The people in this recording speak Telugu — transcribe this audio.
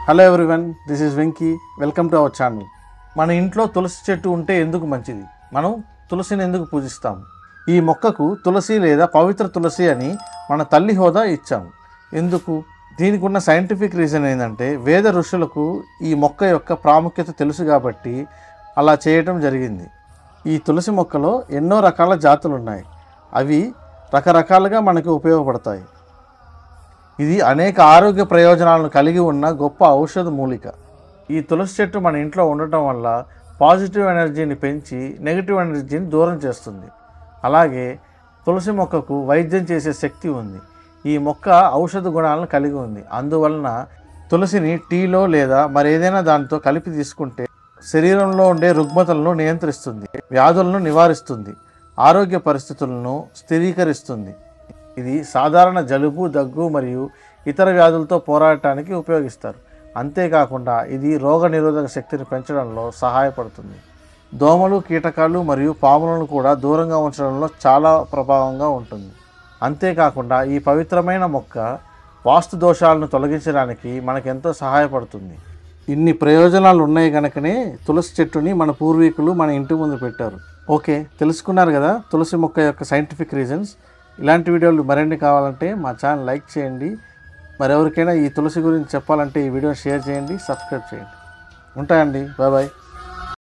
hello everyone this is Venky welcome to our channel మన ఇంట్లో తులసి చెట్టు ఉంటే ఎందుకు మంచిది మనం తులసిని ఎందుకు పూజిస్తాం ఈ మొక్కకు తులసి లేదా పవిత్ర తులసి అని మన తల్లి హోదా ఇచ్చాము ఎందుకు దీనికి ఉన్న సైంటిఫిక్ రీజన్ ఏంటంటే వేద ఋషులకు ఈ మొక్క యొక్క ప్రాముఖ్యత తెలుసు కాబట్టి అలా చేయటం జరిగింది ఈ తులసి మొక్కలో ఎన్నో రకాల జాతులు ఉన్నాయి అవి రకరకాలుగా మనకి ఉపయోగపడతాయి ఇది అనేక ఆరోగ్య ప్రయోజనాలను కలిగి ఉన్న గొప్ప ఔషధ మూలిక ఈ తులసి చెట్టు మన ఇంట్లో ఉండటం వల్ల పాజిటివ్ ఎనర్జీని పెంచి నెగిటివ్ ఎనర్జీని దూరం చేస్తుంది అలాగే తులసి మొక్కకు వైద్యం చేసే శక్తి ఉంది ఈ మొక్క ఔషధ గుణాలను కలిగి ఉంది అందువలన తులసిని టీలో లేదా మరేదైనా దానితో కలిపి తీసుకుంటే శరీరంలో ఉండే రుగ్మతలను నియంత్రిస్తుంది వ్యాధులను నివారిస్తుంది ఆరోగ్య పరిస్థితులను స్థిరీకరిస్తుంది ఇది సాధారణ జలుబు దగ్గు మరియు ఇతర వ్యాధులతో పోరాడటానికి ఉపయోగిస్తారు అంతేకాకుండా ఇది రోగ నిరోధక శక్తిని పెంచడంలో సహాయపడుతుంది దోమలు కీటకాలు మరియు పాములను కూడా దూరంగా ఉంచడంలో చాలా ప్రభావంగా ఉంటుంది అంతేకాకుండా ఈ పవిత్రమైన మొక్క వాస్తు దోషాలను తొలగించడానికి మనకెంతో సహాయపడుతుంది ఇన్ని ప్రయోజనాలు ఉన్నాయి కనుకనే తులసి చెట్టుని మన పూర్వీకులు మన ఇంటి ముందు పెట్టారు ఓకే తెలుసుకున్నారు కదా తులసి మొక్క యొక్క సైంటిఫిక్ రీజన్స్ ఇలాంటి వీడియోలు మరిన్ని కావాలంటే మా ఛానల్ లైక్ చేయండి మరెవరికైనా ఈ తులసి గురించి చెప్పాలంటే ఈ వీడియో షేర్ చేయండి సబ్స్క్రైబ్ చేయండి ఉంటాయండి బాయ్ బాయ్